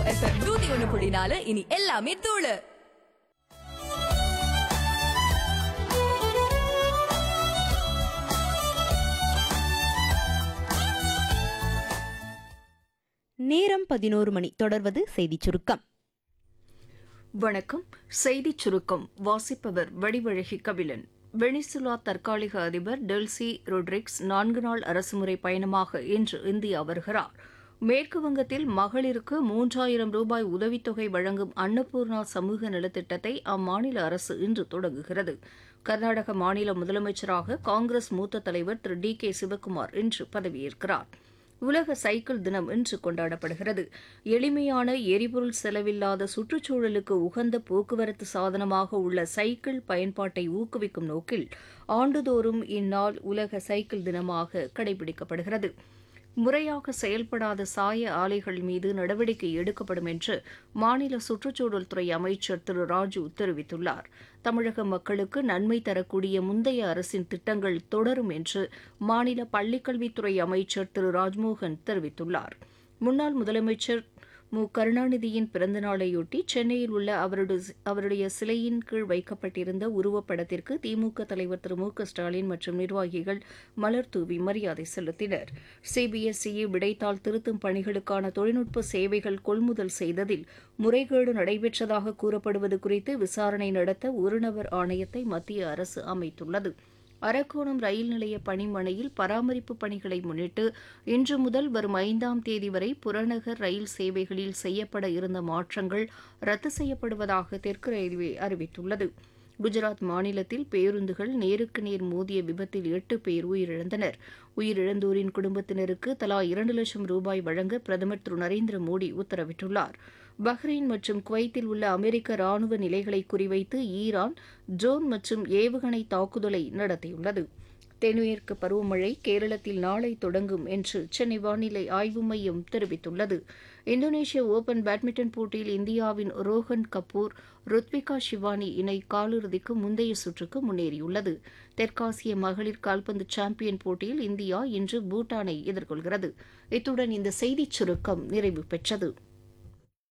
FM நூத்தி ஒண்ணு புள்ளி நாலு இனி எல்லாமே தூளு நேரம் பதினோரு மணி தொடர்வது செய்திச் சுருக்கம் வணக்கம் செய்திச் சுருக்கம் வாசிப்பவர் வடிவழகி கபிலன் வெனிசுலா தற்காலிக அதிபர் டெல்சி ரொட்ரிக்ஸ் நான்கு நாள் அரசுமுறை பயணமாக இன்று இந்தியா வருகிறார் மேற்கு வங்கத்தில் மகளிருக்கு மூன்றாயிரம் ரூபாய் உதவித்தொகை வழங்கும் அன்னபூர்ணா சமூக நலத்திட்டத்தை அம்மாநில அரசு இன்று தொடங்குகிறது கர்நாடக மாநில முதலமைச்சராக காங்கிரஸ் மூத்த தலைவர் திரு டி கே சிவக்குமார் இன்று பதவியேற்கிறார் உலக சைக்கிள் தினம் இன்று கொண்டாடப்படுகிறது எளிமையான எரிபொருள் செலவில்லாத சுற்றுச்சூழலுக்கு உகந்த போக்குவரத்து சாதனமாக உள்ள சைக்கிள் பயன்பாட்டை ஊக்குவிக்கும் நோக்கில் ஆண்டுதோறும் இந்நாள் உலக சைக்கிள் தினமாக கடைபிடிக்கப்படுகிறது முறையாக செயல்படாத சாய ஆலைகள் மீது நடவடிக்கை எடுக்கப்படும் என்று மாநில சுற்றுச்சூழல் துறை அமைச்சர் திரு ராஜு தெரிவித்துள்ளார் தமிழக மக்களுக்கு நன்மை தரக்கூடிய முந்தைய அரசின் திட்டங்கள் தொடரும் என்று மாநில பள்ளிக்கல்வித்துறை அமைச்சர் திரு ராஜ்மோகன் தெரிவித்துள்ளார் முன்னாள் முதலமைச்சர் மு கருணாநிதியின் பிறந்தநாளையொட்டி சென்னையில் உள்ள அவருடைய அவருடைய சிலையின் கீழ் வைக்கப்பட்டிருந்த உருவப்படத்திற்கு திமுக தலைவர் திரு மு க ஸ்டாலின் மற்றும் நிர்வாகிகள் மலர் தூவி மரியாதை செலுத்தினர் சிபிஎஸ்இ விடைத்தாள் திருத்தும் பணிகளுக்கான தொழில்நுட்ப சேவைகள் கொள்முதல் செய்ததில் முறைகேடு நடைபெற்றதாக கூறப்படுவது குறித்து விசாரணை நடத்த ஒருநபர் ஆணையத்தை மத்திய அரசு அமைத்துள்ளது அரக்கோணம் ரயில் நிலைய பணிமனையில் பராமரிப்பு பணிகளை முன்னிட்டு இன்று முதல் வரும் ஐந்தாம் தேதி வரை புறநகர் ரயில் சேவைகளில் செய்யப்பட இருந்த மாற்றங்கள் ரத்து செய்யப்படுவதாக தெற்கு ரயில்வே அறிவித்துள்ளது குஜராத் மாநிலத்தில் பேருந்துகள் நேருக்கு நேர் மோதிய விபத்தில் எட்டு பேர் உயிரிழந்தனர் உயிரிழந்தோரின் குடும்பத்தினருக்கு தலா இரண்டு லட்சம் ரூபாய் வழங்க பிரதமர் திரு நரேந்திர மோடி உத்தரவிட்டுள்ளார் பஹ்ரைன் மற்றும் குவைத்தில் உள்ள அமெரிக்க ராணுவ நிலைகளை குறிவைத்து ஈரான் ட்ரோன் மற்றும் ஏவுகணை தாக்குதலை நடத்தியுள்ளது தென்மேற்கு பருவமழை கேரளத்தில் நாளை தொடங்கும் என்று சென்னை வானிலை ஆய்வு மையம் தெரிவித்துள்ளது இந்தோனேஷிய ஓபன் பேட்மிண்டன் போட்டியில் இந்தியாவின் ரோஹன் கபூர் ருத்விகா ஷிவானி இணை காலிறுதிக்கு முந்தைய சுற்றுக்கு முன்னேறியுள்ளது தெற்காசிய மகளிர் கால்பந்து சாம்பியன் போட்டியில் இந்தியா இன்று பூட்டானை எதிர்கொள்கிறது இத்துடன் இந்த செய்திச் சுருக்கம் நிறைவு பெற்றது